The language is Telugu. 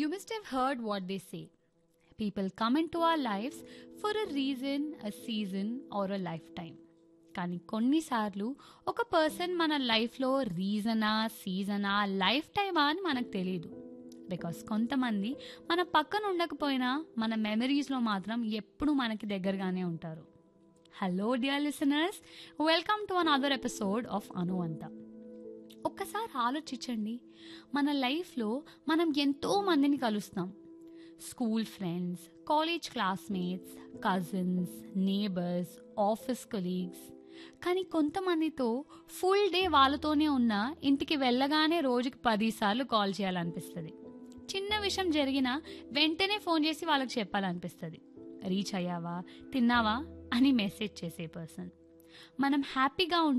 You must have heard what they say. People come into our lives for a reason, a season, or a lifetime. కానీ కొన్నిసార్లు ఒక పర్సన్ మన లైఫ్లో రీజనా సీజనా లైఫ్ టైమా అని మనకు తెలియదు బికాస్ కొంతమంది మన పక్కన ఉండకపోయినా మన మెమరీస్లో మాత్రం ఎప్పుడు మనకి దగ్గరగానే ఉంటారు hello dear listeners welcome to another episode of అనువంత ఒక్కసారి ఆలోచించండి మన లైఫ్లో మనం ఎంతో మందిని కలుస్తాం school friends college classmates cousins neighbours office colleagues కానీ కొంతమందితో ఫుల్ డే వాళ్ళతోనే ఉన్న ఇంటికి వెళ్ళగానే రోజుకి పదిసార్లు కాల్ చేయాలనిపిస్తుంది చిన్న విషయం జరిగినా వెంటనే ఫోన్ చేసి వాళ్ళకి చెప్పాలనిపిస్తుంది రీచ్ అయ్యావా తిన్నావా అని మెసేజ్ చేసే పర్సన్ మనం హ్యాపీగా